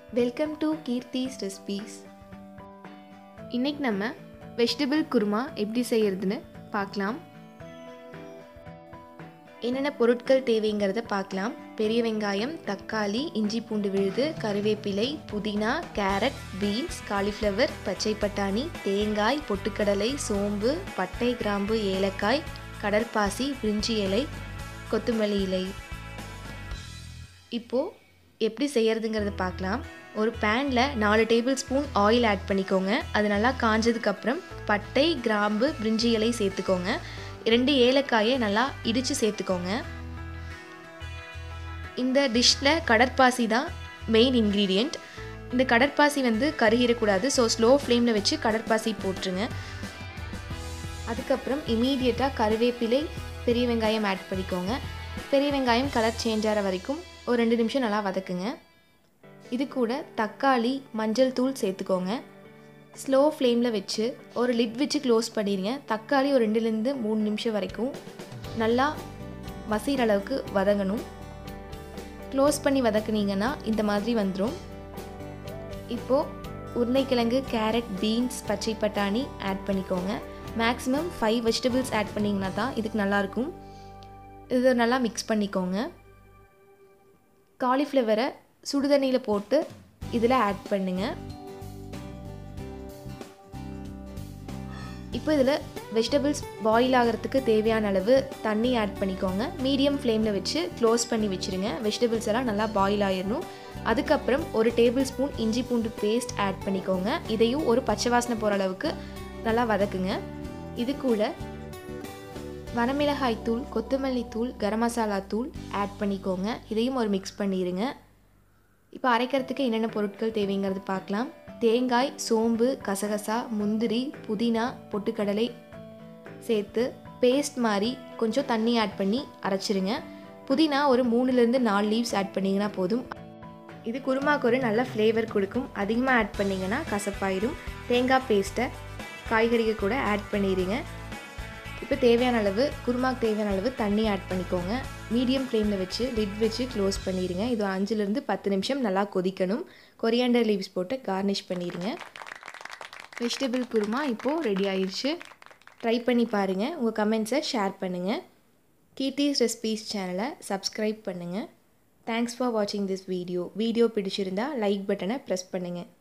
welcome to Keerthi's recipes இன்னைக்கு நம்ம vegetable kurma எப்படி செய்யறதுன்னு பார்க்கலாம் என்னென்ன பொருட்கள் தேவைங்கிறத பார்க்கலாம் பெரிய வெங்காயம் தக்காளி இஞ்சி பூண்டு விழுது கருவேப்பிலை புதினா கேரட் பீன்ஸ் காலிஃப்ளவர் பச்சை பட்டாணி தேங்காய் பொட்டுக்கடலை சோம்பு பட்டை கிராம்பு ஏலக்காய் கடற்பாசி பிரிஞ்சி இலை கொத்தமல்லி இலை இப்போது எப்படி செய்யறதுங்கிறத பார்க்கலாம் ஒரு பேனில் நாலு டேபிள் ஸ்பூன் ஆயில் ஆட் பண்ணிக்கோங்க அது நல்லா காஞ்சதுக்கப்புறம் பட்டை கிராம்பு பிரிஞ்சி இலை சேர்த்துக்கோங்க ரெண்டு ஏலக்காயை நல்லா இடித்து சேர்த்துக்கோங்க இந்த டிஷ்ஷில் கடற்பாசி தான் மெயின் இன்க்ரீடியண்ட் இந்த கடற்பாசி வந்து கருகிடக்கூடாது ஸோ ஸ்லோ ஃப்ளேமில் வச்சு கடற்பாசி போட்டுருங்க அதுக்கப்புறம் இமீடியட்டாக கருவேப்பிலை பெரிய வெங்காயம் ஆட் பண்ணிக்கோங்க பெரிய வெங்காயம் கலர் சேஞ்ச் ஆகிற வரைக்கும் ஒரு ரெண்டு நிமிஷம் நல்லா வதக்குங்க இது கூட தக்காளி மஞ்சள் தூள் சேர்த்துக்கோங்க ஸ்லோ ஃப்ளேமில் வச்சு ஒரு லிட் வச்சு க்ளோஸ் பண்ணிடுங்க தக்காளி ஒரு ரெண்டுலேருந்து மூணு நிமிஷம் வரைக்கும் நல்லா மசிகிற அளவுக்கு வதங்கணும் க்ளோஸ் பண்ணி வதக்குனீங்கன்னா இந்த மாதிரி வந்துடும் இப்போது உருளைக்கிழங்கு கேரட் பீன்ஸ் பச்சை பட்டாணி ஆட் பண்ணிக்கோங்க மேக்ஸிமம் ஃபைவ் வெஜிடபிள்ஸ் ஆட் பண்ணிங்கன்னா தான் இதுக்கு நல்லாயிருக்கும் இது நல்லா மிக்ஸ் பண்ணிக்கோங்க காலிஃப்ளவரை சுடுதண்ணியில் போட்டு இதில் ஆட் பண்ணுங்க இப்போ இதில் வெஜிடபிள்ஸ் பாயில் ஆகிறதுக்கு தேவையான அளவு தண்ணி ஆட் பண்ணிக்கோங்க மீடியம் ஃப்ளேமில் வச்சு க்ளோஸ் பண்ணி வச்சுருங்க வெஜிடபிள்ஸ் எல்லாம் நல்லா பாயில் ஆயிடணும் அதுக்கப்புறம் ஒரு டேபிள் ஸ்பூன் இஞ்சி பூண்டு பேஸ்ட் ஆட் பண்ணிக்கோங்க இதையும் ஒரு பச்சை வாசனை போகிற அளவுக்கு நல்லா வதக்குங்க இது கூட வனமிளகாய் தூள் கொத்தமல்லி தூள் கரம் மசாலா தூள் ஆட் பண்ணிக்கோங்க இதையும் ஒரு மிக்ஸ் பண்ணிடுங்க இப்போ அரைக்கிறதுக்கு என்னென்ன பொருட்கள் தேவைங்கிறது பார்க்கலாம் தேங்காய் சோம்பு கசகசா முந்திரி புதினா பொட்டுக்கடலை சேர்த்து பேஸ்ட் மாதிரி கொஞ்சம் தண்ணி ஆட் பண்ணி அரைச்சிருங்க புதினா ஒரு மூணுலேருந்து நாலு லீவ்ஸ் ஆட் பண்ணிங்கன்னா போதும் இது குருமாக்கு ஒரு நல்ல ஃப்ளேவர் கொடுக்கும் அதிகமாக ஆட் பண்ணிங்கன்னா கசப்பாயிடும் தேங்காய் பேஸ்ட்டை காய்கறிகள் கூட ஆட் பண்ணிடுங்க இப்போ தேவையான அளவு குருமாக்கு தேவையான அளவு தண்ணி ஆட் பண்ணிக்கோங்க மீடியம் ஃப்ளேமில் வச்சு லிட் வச்சு க்ளோஸ் பண்ணிடுங்க இது ஒரு அஞ்சுலேருந்து பத்து நிமிஷம் நல்லா கொதிக்கணும் கொரியாண்டர் லீவ்ஸ் போட்டு கார்னிஷ் பண்ணிடுங்க வெஜிடபிள் குருமா இப்போது ரெடி ஆயிடுச்சு ட்ரை பண்ணி பாருங்கள் உங்கள் கமெண்ட்ஸை ஷேர் பண்ணுங்கள் கீர்த்திஸ் ரெசிபீஸ் சேனலை சப்ஸ்கிரைப் பண்ணுங்கள் தேங்க்ஸ் ஃபார் வாட்சிங் திஸ் வீடியோ வீடியோ பிடிச்சிருந்தா லைக் பட்டனை ப்ரெஸ் பண்ணுங்கள்